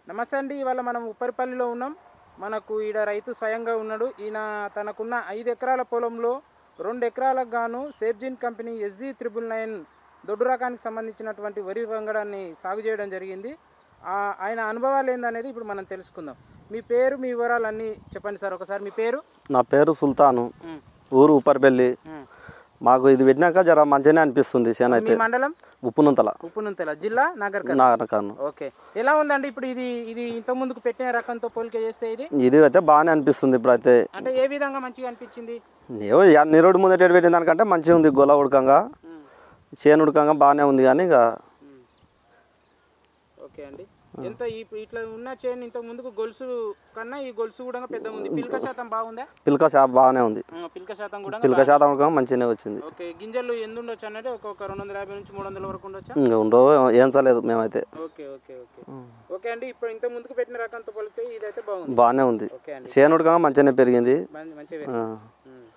నమస్తే అండి ఇవాళ మనం ఉప్పరిపల్లిలో ఉన్నాం మనకు ఈడ రైతు స్వయంగా ఉన్నాడు ఈయన తనకున్న ఐదు ఎకరాల పొలంలో రెండు ఎకరాలకు గాను సేఫ్జిన్ కంపెనీ ఎస్జీ త్రిబుల్ నైన్ దొడ్డు రకానికి సంబంధించినటువంటి వరి వంగడాన్ని సాగు చేయడం జరిగింది ఆ, ఆయన అనుభవాలు ఏందనేది ఇప్పుడు మనం తెలుసుకుందాం మీ పేరు మీ వివరాలు అన్నీ చెప్పండి సార్ ఒకసారి మీ పేరు నా పేరు సుల్తాను ఊరు ఉప్పర్పల్లి మాకు ఇది పెట్టినాక జర మంచిగానే అనిపిస్తుంది చేను మీ అయితే మండలం ఉప్పునుంతల ఉప్పునుంతల జిల్లా నాగర్ కర్నూలు. నాగరకాను ఓకే ఎలా ఉందండి ఇప్పుడు ఇది ఇది ఇంత ముందుకు పెట్టిన రకంతో పోలిక చేస్తే ఇది ఇది అయితే బాగానే అనిపిస్తుంది ఇప్పుడైతే అంటే ఏ విధంగా మంచిగా అనిపించింది ఏవో అన్ని రోడ్డు ముందట పెట్టిన దానికంటే మంచిగా ఉంది గొల్ల ఉడకంగా చేను ఉడకంగా బాగానే ఉంది కానీ ఇక ఓకే అండి ఎంత ఈ ఇట్లా ఉన్న చైన్ ఇంత ముందుకు గొలుసు కన్నా ఈ గొలుసు కూడా పెద్దగా ఉంది పిల్క శాతం బాగుందా పిల్క శాతం బాగానే ఉంది ఆ, పిల్క శాతం కూడా పిల్క శాతం ఉడకంగా మంచిగానే వచ్చింది ఓకే గింజలు ఎందు ఉండొచ్చు అన్నట్టు ఒక్కొక్క రెండు వందల యాభై నుంచి మూడు వందల వరకు ఉండొచ్చా ఇంకా ఉండవు ఏం చలేదు మేమైతే ఓకే ఓకే ఓకే ఓకే అండి ఇప్పుడు ఇంత ముందుకు పెట్టిన రకంతో పోలిస్తే ఇదైతే బాగుంది బాగానే ఉంది ఓకే అండి చేను ఉడకంగా మంచిగానే పెరిగింది మంచి మంచిగా ఆ, ఉమ్.